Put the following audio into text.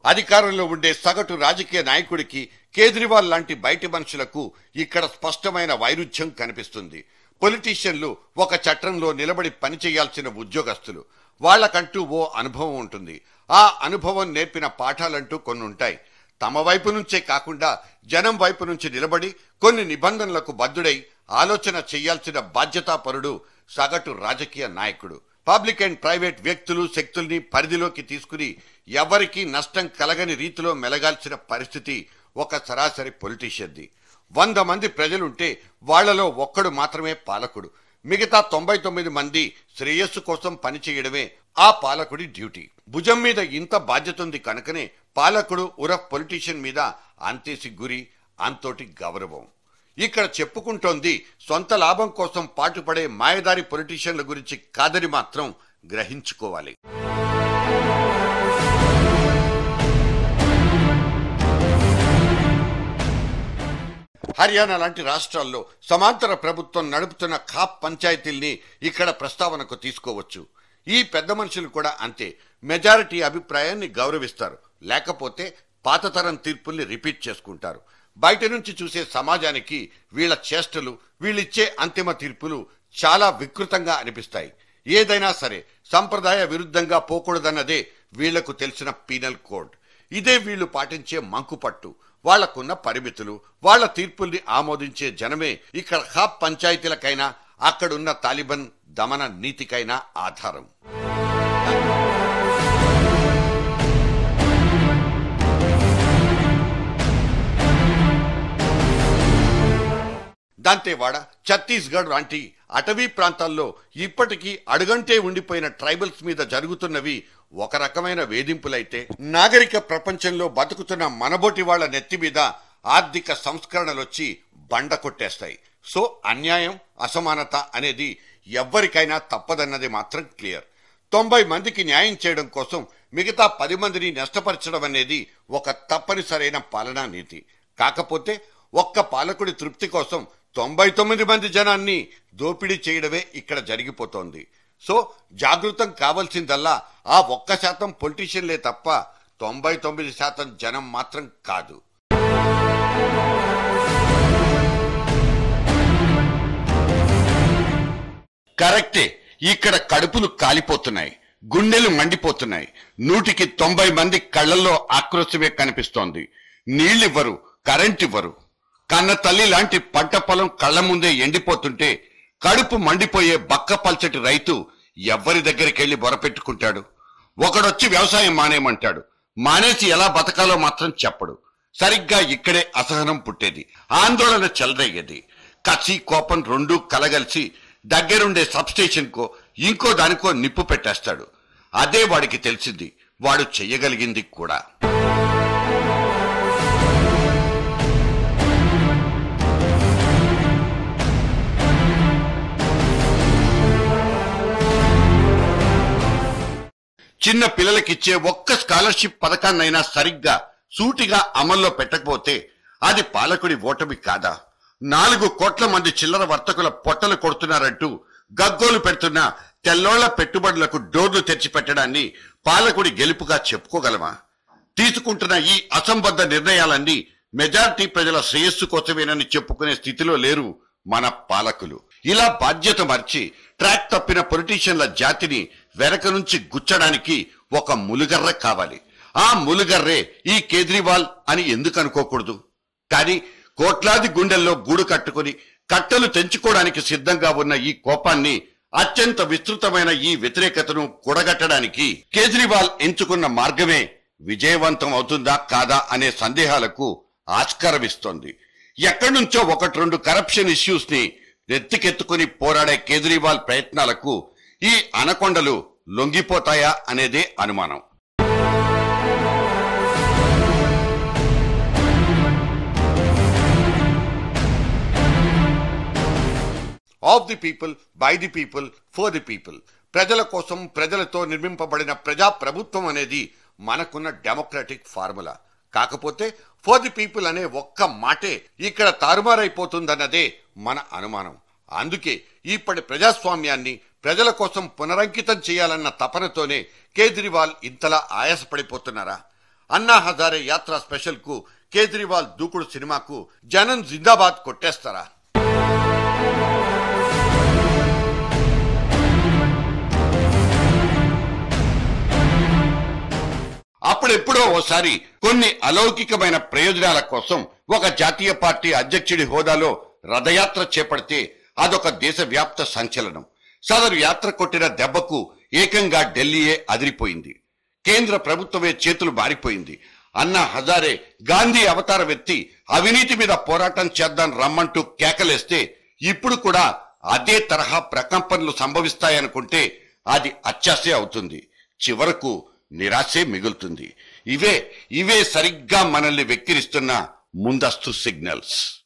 అధికారంలో ఉండే సగటు రాజకీయ నాయకుడికి కేజ్రీవాల్ లాంటి బయటి మనుషులకు ఇక్కడ స్పష్టమైన వైరుధ్యం కనిపిస్తుంది పొలిటీషియన్లు ఒక చట్టంలో నిలబడి పనిచేయాల్సిన ఉద్యోగస్తులు వాళ్ళకంటూ ఓ అనుభవం ఉంటుంది ఆ అనుభవం నేర్పిన పాఠాలంటూ కొన్ని ఉంటాయి తమ వైపు నుంచే కాకుండా జనం వైపు నుంచి నిలబడి కొన్ని నిబంధనలకు బద్దుడై ఆలోచన చేయాల్సిన బాధ్యతాపరుడు సగటు రాజకీయ నాయకుడు పబ్లిక్ అండ్ ప్రైవేట్ వ్యక్తులు శక్తుల్ని పరిధిలోకి తీసుకుని ఎవరికీ నష్టం కలగని రీతిలో మెలగాల్సిన పరిస్థితి ఒక సరాసరి పొలిటీషియన్ది వంద మంది ప్రజలుంటే వాళ్లలో ఒక్కడు మాత్రమే పాలకుడు మిగతా తొంభై తొమ్మిది మంది శ్రేయస్సు కోసం పనిచేయడమే ఆ పాలకుడి డ్యూటీ భుజం మీద ఇంత బాధ్యత ఉంది కనుకనే పాలకుడు ఉరఫ్ పొలిటీషియన్ మీద అంతే సిగ్గురి అంతోటి గౌరవం ఇక్కడ చెప్పుకుంటోంది సొంత లాభం కోసం పాటుపడే మాయదారి పొలిటీషియన్ల గురించి కాదని మాత్రం గ్రహించుకోవాలి హర్యానా లాంటి రాష్ట్రాల్లో సమాంతర ప్రభుత్వం నడుపుతున్న ఖాప్ పంచాయతీల్ని ఇక్కడ ప్రస్తావనకు తీసుకోవచ్చు ఈ పెద్ద మనుషులు కూడా అంతే మెజారిటీ అభిప్రాయాన్ని గౌరవిస్తారు లేకపోతే పాతతరం తీర్పుల్ని రిపీట్ చేసుకుంటారు బయట నుంచి చూసే సమాజానికి వీళ్ళ చేష్టలు వీళ్ళిచ్చే అంతిమ తీర్పులు చాలా వికృతంగా అనిపిస్తాయి ఏదైనా సరే సంప్రదాయ విరుద్ధంగా పోకూడదన్నదే వీళ్లకు తెలిసిన పీనల్ కోడ్ ఇదే వీళ్ళు పాటించే మంకుపట్టు వాళ్లకున్న పరిమితులు వాళ్ళ తీర్పుల్ని ఆమోదించే జనమే ఇక్కడ ఖాప్ పంచాయతీలకైనా అక్కడున్న తాలిబన్ దమన నీతికైనా ఆధారం దంతేవాడ ఛత్తీస్గఢ్ లాంటి అటవీ ప్రాంతాల్లో ఇప్పటికీ అడుగంటే ఉండిపోయిన ట్రైబల్స్ మీద జరుగుతున్నవి ఒక రకమైన వేధింపులైతే నాగరిక ప్రపంచంలో బతుకుతున్న మనబోటి వాళ్ళ నెత్తి మీద ఆర్థిక సంస్కరణలొచ్చి బండ కొట్టేస్తాయి సో అన్యాయం అసమానత అనేది ఎవ్వరికైనా తప్పదన్నది మాత్రం క్లియర్ తొంభై మందికి న్యాయం చేయడం కోసం మిగతా పది మందిని నష్టపరచడం అనేది ఒక తప్పనిసరైన పాలనా నీతి కాకపోతే ఒక్క పాలకుడి తృప్తి కోసం తొంభై తొమ్మిది మంది జనాన్ని దోపిడీ చేయడమే ఇక్కడ జరిగిపోతోంది సో జాగృతం కావాల్సిందల్లా ఆ ఒక్క శాతం పొలిటీషియన్లే తప్ప తొంభై తొమ్మిది శాతం జనం మాత్రం కాదు కరెక్టే ఇక్కడ కడుపులు కాలిపోతున్నాయి గుండెలు మండిపోతున్నాయి నూటికి తొంభై మంది కళ్ళల్లో ఆక్రోశమే కనిపిస్తోంది నీళ్ళివ్వరు కరెంట్ ఇవ్వరు కన్న తల్లి లాంటి పంట పొలం కళ్ళ ముందే ఎండిపోతుంటే కడుపు మండిపోయే బక్క పల్చటి రైతు ఎవ్వరి దగ్గరికి వెళ్లి బొరపెట్టుకుంటాడు ఒకడొచ్చి వ్యవసాయం మానేయమంటాడు మానేసి ఎలా బతకాలో మాత్రం చెప్పడు సరిగ్గా ఇక్కడే అసహనం పుట్టేది ఆందోళన చెలరేగేది కసి కోపం రెండూ కలగలిసి దగ్గరుండే సబ్స్టేషన్ కో ఇంకో దానికో నిప్పు పెట్టేస్తాడు అదే వాడికి తెలిసింది వాడు చెయ్యగలిగింది కూడా చిన్న పిల్లలకిచ్చే ఒక్క స్కాలర్షిప్ పథకాన్నైనా సరిగ్గా సూటిగా అమల్లో పెట్టకపోతే అది పాలకుడి ఓటమి కాదా నాలుగు కోట్ల మంది చిల్లర వర్తకుల పొట్టలు కొడుతున్నారంటూ గగ్గోలు పెడుతున్న తెల్లోళ్ల పెట్టుబడులకు డోర్లు తెచ్చిపెట్టడాన్ని పాలకుడి గెలుపుగా చెప్పుకోగలమా తీసుకుంటున్న ఈ అసంబద్ధ నిర్ణయాలన్నీ మెజారిటీ ప్రజల శ్రేయస్సు కోసమేనని చెప్పుకునే స్థితిలో లేరు మన పాలకులు ఇలా బాధ్యత మర్చి ట్రాక్ తప్పిన పొలిటీషియన్ల జాతిని వెనక నుంచి గుచ్చడానికి ఒక ములుగర్ర కావాలి ఆ ములుగర్రే ఈ కేజ్రీవాల్ అని ఎందుకు అనుకోకూడదు కానీ కోట్లాది గుండెల్లో గూడు కట్టుకుని కట్టలు తెంచుకోవడానికి సిద్ధంగా ఉన్న ఈ కోపాన్ని అత్యంత విస్తృతమైన ఈ వ్యతిరేకతను కూడగట్టడానికి కేజ్రీవాల్ ఎంచుకున్న మార్గమే విజయవంతం అవుతుందా కాదా అనే సందేహాలకు ఆస్కారమిస్తోంది ఎక్కడి నుంచో ఒకటి రెండు కరప్షన్ ఇష్యూస్ ని నెత్తికెత్తుకుని పోరాడే కేజ్రీవాల్ ప్రయత్నాలకు ఈ అనకొండలు లొంగిపోతాయా అనేదే అనుమానం of the people by the people for the people ప్రజల కోసం ప్రజలతో నిర్మింపబడిన ప్రజా ప్రభుత్వం అనేది మనకున్న డెమోక్రటిక్ ఫార్ములా కాకపోతే ఫర్ ది పీపుల్ అనే ఒక్క మాటే ఇక్కడ తారుమారైపోతుందన్నదే మన అనుమానం అందుకే ఇప్పటి ప్రజాస్వామ్యాన్ని ప్రజల కోసం పునరంకితం చేయాలన్న తపనతోనే కేజ్రీవాల్ ఇంతలా ఆయాసపడిపోతున్నారా అన్నా హజారే యాత్ర స్పెషల్ కు కేజ్రీవాల్ దూకుడు సినిమాకు జనం జిందాబాద్ కొట్టేస్తారా అప్పుడెప్పుడో ఓసారి కొన్ని అలౌకికమైన ప్రయోజనాల కోసం ఒక జాతీయ పార్టీ అధ్యక్షుడి హోదాలో రథయాత్ర చేపడితే అదొక దేశవ్యాప్త సంచలనం సదరు యాత్ర కొట్టిన దెబ్బకు ఏకంగా ఢిల్లీయే అదిరిపోయింది కేంద్ర ప్రభుత్వమే చేతులు మారిపోయింది అన్నా హజారే గాంధీ అవతార వ్యక్తి అవినీతి మీద పోరాటం చేద్దాం రమ్మంటూ కేకలేస్తే ఇప్పుడు కూడా అదే తరహా ప్రకంపనలు సంభవిస్తాయనుకుంటే అది అత్యాసే అవుతుంది చివరకు నిరాశే మిగులుతుంది ఇవే ఇవే సరిగ్గా మనల్ని వెక్కిరిస్తున్న ముందస్తు సిగ్నల్స్